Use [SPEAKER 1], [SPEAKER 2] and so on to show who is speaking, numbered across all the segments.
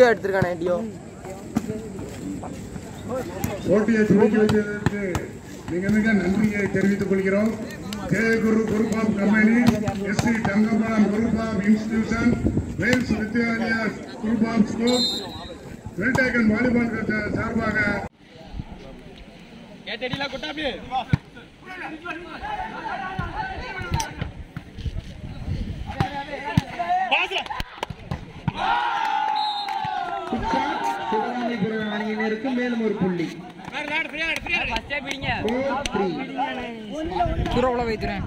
[SPEAKER 1] எடுத்திருக்கானே deo
[SPEAKER 2] போட்டியை துவக்கி வைத்ததற்கு மிக மிக நன்றியை தெரிவித்துக் கொள்கிறோம் K Guru group of company S C Thangambalam group of institution Vels Vidyalaya group of school Vettaikkan volleyball கட்ட- சார்பாக
[SPEAKER 3] சிவகாமிபுரம் அணியினருக்கு மேலும் ஒரு புள்ளி Four, three.
[SPEAKER 1] சூறாவள வைத்துறேன்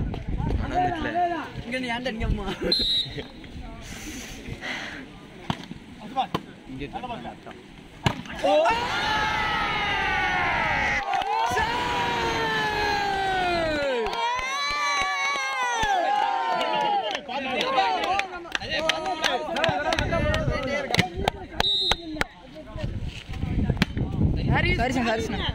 [SPEAKER 1] சரிசன் சரிசன்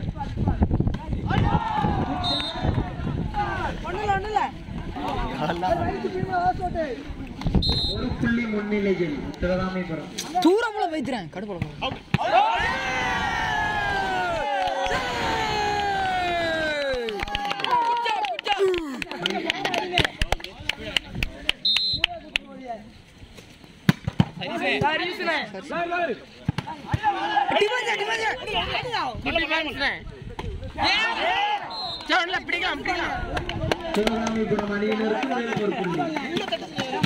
[SPEAKER 3] ஒரு புள்ளி முன்னிலையில் சிவகாமிபுரம்
[SPEAKER 1] சூறாவள வைத்துறேன் கடுப்பல பிடிக்கலாம் பிடிக்கலாம்
[SPEAKER 3] சிவகாமிபுரம் அணியினருக்கு மேலும் ஒரு புள்ளி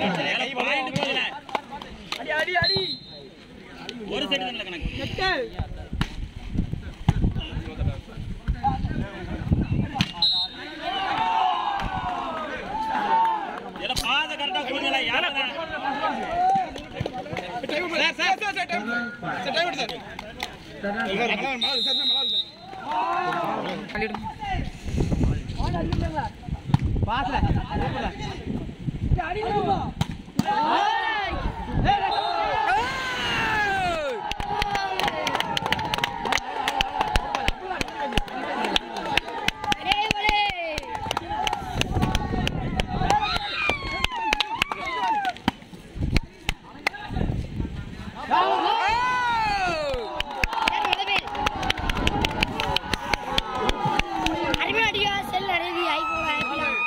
[SPEAKER 4] அடிமையா செல் அடைவி ஐபோன் ஐபோன்